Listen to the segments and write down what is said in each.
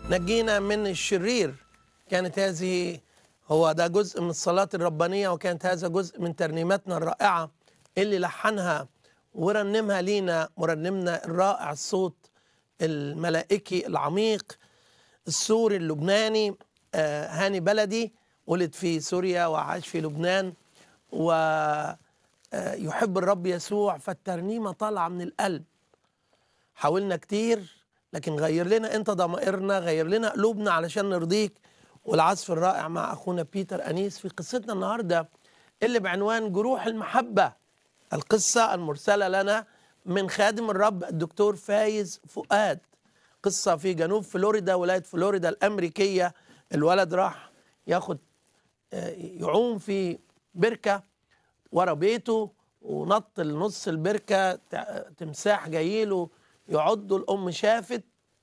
نجينا من الشرير كانت هذه هو ده جزء من الصلاة الربانية وكانت هذا جزء من ترنيماتنا الرائعة اللي لحنها ورنمها لينا مرنمنا الرائع الصوت الملائكي العميق السوري اللبناني آه، هاني بلدي ولد في سوريا وعاش في لبنان ويحب الرب يسوع فالترنيمة طالعة من القلب حاولنا كتير لكن غير لنا انت ضمائرنا غير لنا قلوبنا علشان نرضيك والعزف الرائع مع اخونا بيتر انيس في قصتنا النهارده اللي بعنوان جروح المحبه القصه المرسله لنا من خادم الرب الدكتور فايز فؤاد قصه في جنوب فلوريدا ولايه فلوريدا الامريكيه الولد راح ياخد آه، يعوم في بركه ورا بيته ونط لنص البركه تع- تمساح جايله يعضه الام شافت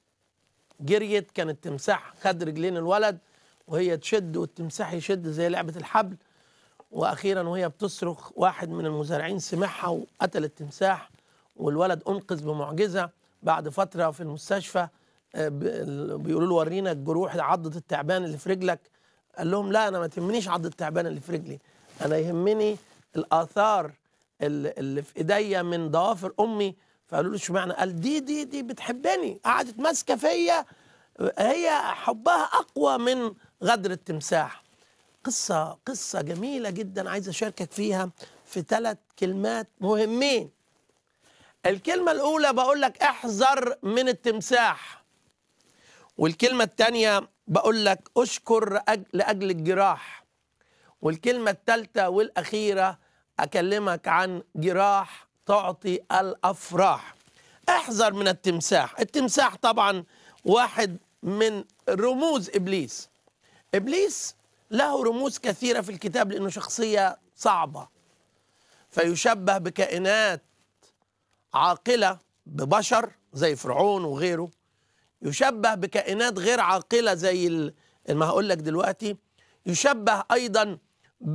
جريت كان التمساح خد رجلين الولد وهي تشد والتمساح يشد زي لعبه الحبل واخيرا وهي بتصرخ واحد من المزارعين سمعها وقتل التمساح والولد انقذ بمعجزه بعد فتره في المستشفى آه، ب- ال- بيقولوا له ورينا الجروح عضه التعبان اللي في رجلك قال لهم لا انا ما تهمنيش عضه التعبان اللي في رجلي انا يهمني الاثار اللي اللي في ايديا من ضوافر امي فقالوا له اشمعنى قال دي دي دي بتحبني قعدت ماسكه فيا هي حبها اقوى من غدر التمساح قصه قصه جميله جدا عايز اشاركك فيها في ثلاث كلمات مهمين الكلمه الاولى بقول لك احذر من التمساح والكلمه الثانيه بقول لك اشكر أج- لاجل الجراح والكلمة الثالثة والأخيرة أكلمك عن جراح تعطي الأفراح احذر من التمساح التمساح طبعا واحد من رموز إبليس إبليس له رموز كثيرة في الكتاب لأنه شخصية صعبة فيشبه بكائنات عاقلة ببشر زي فرعون وغيره يشبه بكائنات غير عاقلة زي ال- ما هقول لك دلوقتي يشبه أيضا ب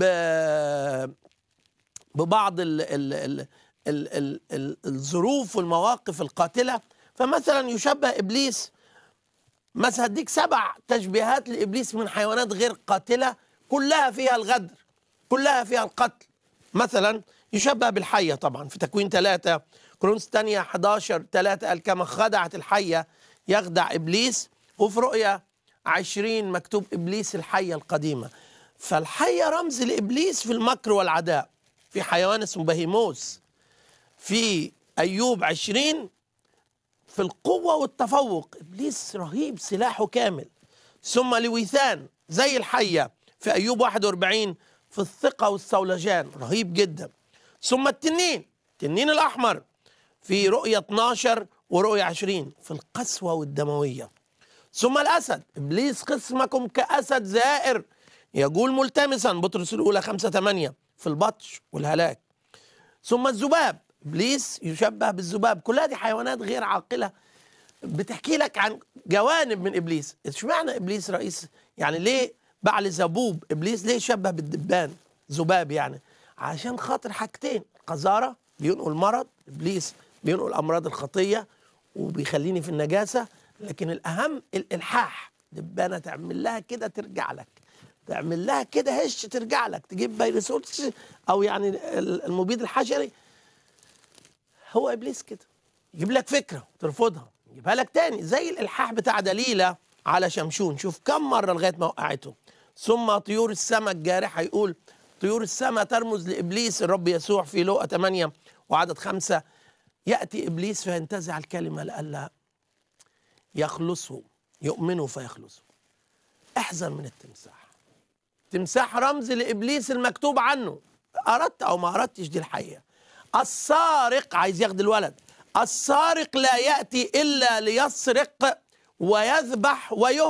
ببعض ال ال ال ال ال ال الظروف والمواقف القاتلة فمثلا يشبه إبليس مثلا هديك سبع تشبيهات لإبليس من حيوانات غير قاتلة كلها فيها الغدر كلها فيها القتل مثلا يشبه بالحية طبعا في تكوين ثلاثة كرونس تانية 11 ثلاثة قال كما خدعت الحية يخدع إبليس وفي رؤية 20 مكتوب إبليس الحية القديمة فالحية رمز لإبليس في المكر والعداء في حيوان اسمه بهيموس في أيوب 20 في القوة والتفوق إبليس رهيب سلاحه كامل ثم لويثان زي الحية في أيوب 41 في الثقة والصولجان رهيب جدا ثم التنين التنين الأحمر في رؤية 12 ورؤية 20 في القسوة والدموية ثم الأسد إبليس قسمكم كأسد زائر يقول ملتمسا بطرس الأولى 5 8 في البطش والهلاك ثم الذباب ابليس يشبه بالذباب كلها دي حيوانات غير عاقله بتحكي لك عن جوانب من ابليس اشمعنى ابليس رئيس يعني ليه بعل زبوب ابليس ليه شبه بالدبان ذباب يعني عشان خاطر حاجتين قذاره بينقل مرض ابليس بينقل امراض الخطيه وبيخليني في النجاسه لكن الاهم الالحاح دبانه تعمل لها كده ترجع لك تعمل لها كده هش ترجع لك تجيب فيروسوس او يعني المبيد الحشري هو ابليس كده يجيب لك فكره ترفضها يجيبها لك تاني زي الالحاح بتاع دليله على شمشون شوف كم مره لغايه ما وقعته ثم طيور السماء الجارحه يقول طيور السماء ترمز لابليس الرب يسوع في لوقا 8 وعدد خمسة ياتي ابليس فينتزع الكلمه لئلا يخلصوا يؤمنوا فيخلصوا احذر من التمساح تمساح رمز لابليس المكتوب عنه اردت او ما اردتش دي الحقيقه السارق عايز ياخد الولد السارق لا ياتي الا ليسرق ويذبح ويهلك